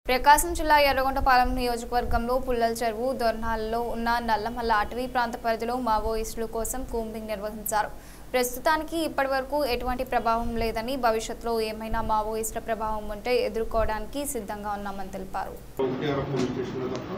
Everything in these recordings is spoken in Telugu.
ప్రకాశం జిల్లా ఎర్రగొండపాలెం నియోజకవర్గంలో పుల్లల చెరువు దొర్నాలలో ఉన్న నల్లమల్ల అటవీ ప్రాంత పరిధిలో మావోయిస్టుల కోసం కూంబింగ్ నిర్వహించారు ప్రస్తుతానికి ఇప్పటివరకు ఎటువంటి ప్రభావం లేదని భవిష్యత్తులో ఏమైనా మావోయిస్టుల ప్రభావం ఉంటే ఎదుర్కోవడానికి సిద్ధంగా ఉన్నామని తెలిపారు ఎన్టీఆర్ పోలీస్ స్టేషన్లో తప్ప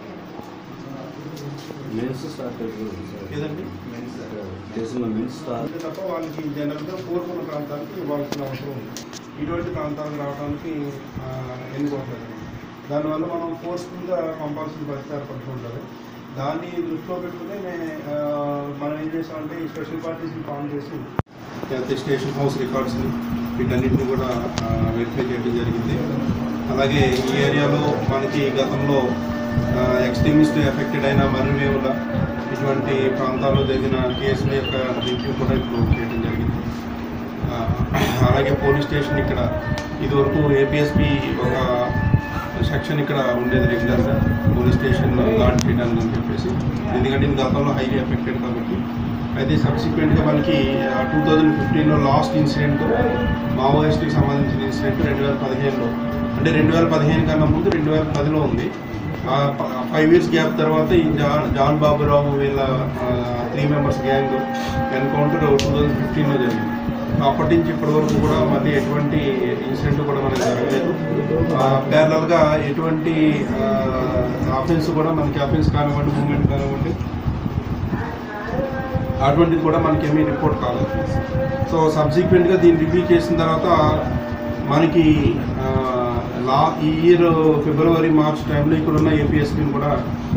మెన్స్ స్టార్ట్ అయిపోయింది సార్ ఏదండి చేసిన మెన్స్ స్టార్ట్ అంతే తప్ప వాళ్ళకి జనరల్గా కోరుకున్న ప్రాంతానికి ఇవ్వాల్సిన అవసరం ఉంది ఇటువంటి ప్రాంతాలకు రావడానికి ఆ, ఎన్నుకోవట్లేదు దానివల్ల మనం ఫోర్స్ఫుల్గా పంపాల్సిన పరిస్థితి ఏర్పడుతుంటుంది దాన్ని దృష్టిలో పెట్టుకుని నేను ఆ, మనం ఏం చేసామంటే ఈ స్పెషల్ పార్టీస్ని ఫామ్ చేసి ప్రతి స్టేషన్ హౌస్ రికార్డ్స్ని వీటన్నిటిని కూడా వెరిఫై చేయడం జరిగింది అలాగే ఈ ఏరియాలో మనకి గతంలో ఎక్స్ట్రీమిస్ట్ ఎఫెక్టెడ్ అయిన మరివేవుల ఇటువంటి ప్రాంతాల్లో జరిగిన కేసుల యొక్క రివ్యూ కూడా ఇప్పుడు చేయడం జరిగింది ఆ, అలాగే పోలీస్ స్టేషన్ ఇక్కడ ఇదివరకు ఏపీఎస్పి ఒక సెక్షన్ ఇక్కడ ఉండేది రెగ్యులర్గా పోలీస్ స్టేషన్ గార్డ్ చేయడానికి అని చెప్పేసి ఎందుకంటే ఇది గతంలో హైలీ ఎఫెక్టెడ్ కాబట్టి అయితే సబ్సిక్వెంట్గా మనకి టూ థౌజండ్ ఫిఫ్టీన్లో లాస్ట్ ఇన్సిడెంట్ మావోయిస్ట్కి సంబంధించిన ఇన్సిడెంట్ రెండు వేల పదిహేనులో అంటే రెండు వేల పదిహేను కన్నా ముందు రెండు వేల పదిలో ఉంది ఫైవ్ ఇయర్స్ గ్యాప్ తర్వాత ఈ జాన్ జాన్ బాబురావు వీళ్ళ three members gang encounter two thousand ఫిఫ్టీన్లో జరిగింది అప్పటి నుంచి ఇప్పటి వరకు కూడా మళ్ళీ ఎటువంటి ఇన్సిడెంట్ కూడా మనకి జరగలేదు ప్యారలల్గా ఎటువంటి అఫెన్స్ కూడా మనకి అఫెన్స్ కానివ్వండి మూమెంట్ కానివ్వండి అటువంటిది కూడా మనకి ఏమీ రిపోర్ట్ కాలేదు సో సబ్సిక్వెంట్గా దీన్ని రివ్యూ చేసిన తర్వాత మనకి ఆ, లా ఈ ఇయర్ ఫిబ్రవరి మార్చ్ టైంలో ఇక్కడ ఉన్న ఏపీఎస్పీని కూడా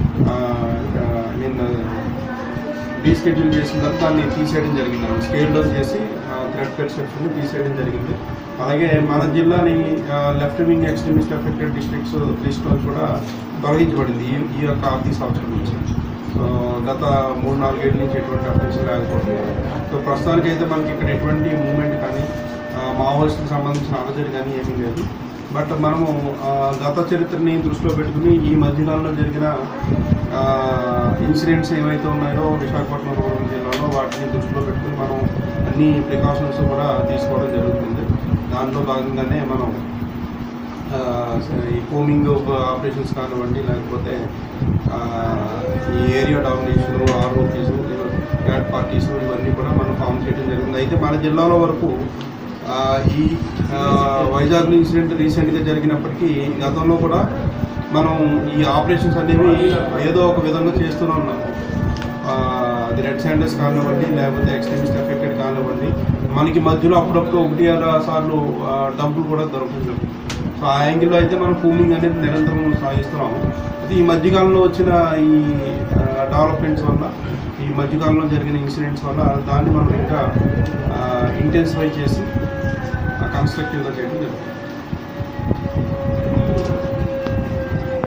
నేను రీస్కెడ్యూల్ చేసిన తర్వాత దాన్ని తీసేయడం జరిగింది స్కేల్ డౌన్ చేసి థ్రెడ్ పెర్సెప్షన్ తీసేయడం జరిగింది అలాగే మన జిల్లాని left wing extremist affected districts లిస్ట్లో కూడా తొలగించబడింది ఈ ఈ యొక్క ఆర్థిక సంవత్సరం నుంచి సో గత మూడు నాలుగేళ్ళ నుంచి ఎటువంటి అఫెన్స్ లేకపోతే సో ప్రస్తుతానికి అయితే మనకి ఇక్కడ ఎటువంటి మూమెంట్ కానీ మావోయిస్ట్కి సంబంధించిన అలజడి కానీ ఏమీ లేదు బట్ మనము ఆ, గత చరిత్రని దృష్టిలో పెట్టుకుని ఈ మధ్యకాలంలో జరిగిన ఇన్సిడెంట్స్ ఏవైతే ఉన్నాయో విశాఖపట్నం రూరల్ జిల్లాలో వాటిని దృష్టిలో పెట్టుకుని మనం అన్ని ప్రికాషన్స్ కూడా తీసుకోవడం జరుగుతుంది దాంట్లో భాగంగానే మనం ఆ, ఈ కోమింగ్ ఆపరేషన్స్ కానివ్వండి లేకపోతే ఆ, ఈ area domination ROPs guard parties ఇవన్నీ కూడా మనం ఫామ్ చేయడం జరిగింది అయితే మన జిల్లాలో వరకు ఆ, ఈ ఆ, వైజాగ్ ఇన్సిడెంట్ రీసెంట్గా జరిగినప్పటికీ గతంలో కూడా మనం ఈ ఆపరేషన్స్ అనేవి ఏదో ఒక విధంగా చేస్తూనే ఉన్నాం ఆ, అది రెడ్ శాండర్స్ కానివ్వండి లేకపోతే ఎక్స్ట్రీమిస్ట్ ఎఫెక్టెడ్ కానివ్వండి మనకి మధ్యలో అప్పుడప్పుడు ఒకటి ఆరు సార్లు ఆ, డబ్బులు కూడా దొరుకుతుంది సో ఆ యాంగిల్లో అయితే మనం కూలింగ్ అనేది నిరంతరం సాగిస్తున్నాము అయితే ఈ మధ్యకాలంలో వచ్చిన ఈ డెవలప్మెంట్స్ వల్ల ఈ మధ్యకాలంలో జరిగిన ఇన్సిడెంట్స్ వల్ల దాన్ని మనం ఇంకా ఇంటెన్సిఫై చేసి కన్స్ట్రక్టివ్గా చేయడం జరుగుతుంది